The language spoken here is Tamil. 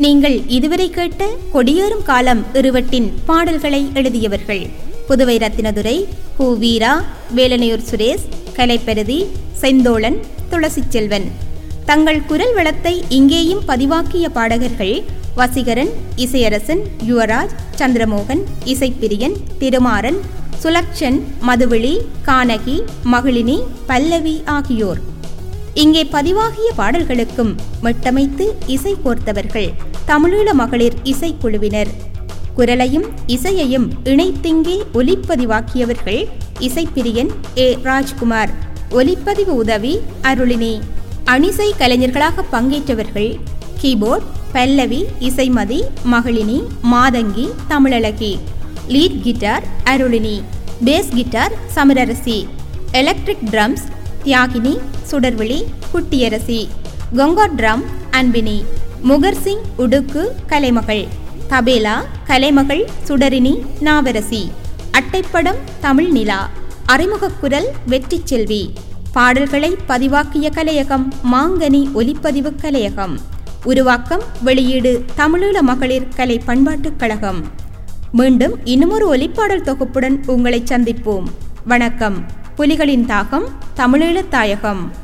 நீங்கள் இதுவரை கேட்ட கொடியேறும் காலம் இருவட்டின் பாடல்களை எழுதியவர்கள் புதுவை ரத்தினதுரை கு வீரா வேலனையூர் சுரேஷ் கலைப்பெருதி செந்தோழன் துளசி செல்வன் தங்கள் குரல் வளத்தை இங்கேயும் பதிவாக்கிய பாடகர்கள் வசீகரன் இசையரசன் யுவராஜ் சந்திரமோகன் இசைப்பிரியன் திருமாறன் சுலக்ஷன் மதுவிழி கானகி மகிழினி பல்லவி ஆகியோர் இங்கே பதிவாகிய பாடல்களுக்கும் மெட்டமைத்து இசை கோர்த்தவர்கள் தமிழீழ மகளிர் இசைக்குழுவினர் குரலையும் இசையையும் இணைத்திங்கே ஒலிப்பதிவாக்கியவர்கள் இசைப்பிரியன் ஏ ராஜ்குமார் ஒலிப்பதிவு உதவி அருளினி அணிசை கலைஞர்களாக பங்கேற்றவர்கள் keyboard Pallavi Isaimathi Magalini Mathangi Tamizhazhagi lead guitar Arulini bass guitar Samararasi electric drums Thiyagini Sudarvizhi Kuttiyarasi conga drum Anbini முகர்சிங் உடுக்கு கலைமகள் தபேலா கலைமகள் சுடரினி நாவரசி அட்டைப்படம் தமிழ் நிலா அறிமுகக் குரல் வெற்றி செல்வி பாடல்களை பதிவாக்கிய கலையகம் மாங்கனி ஒலிப்பதிவு கலையகம் உருவாக்கம் வெளியீடு தமிழீழ மகளிர் கலை பண்பாட்டுக் கழகம் மீண்டும் இன்னுமொரு ஒலிப்பாடல் தொகுப்புடன் உங்களை சந்திப்போம் வணக்கம் புலிகளின் தாகம் தமிழீழத் தாயகம்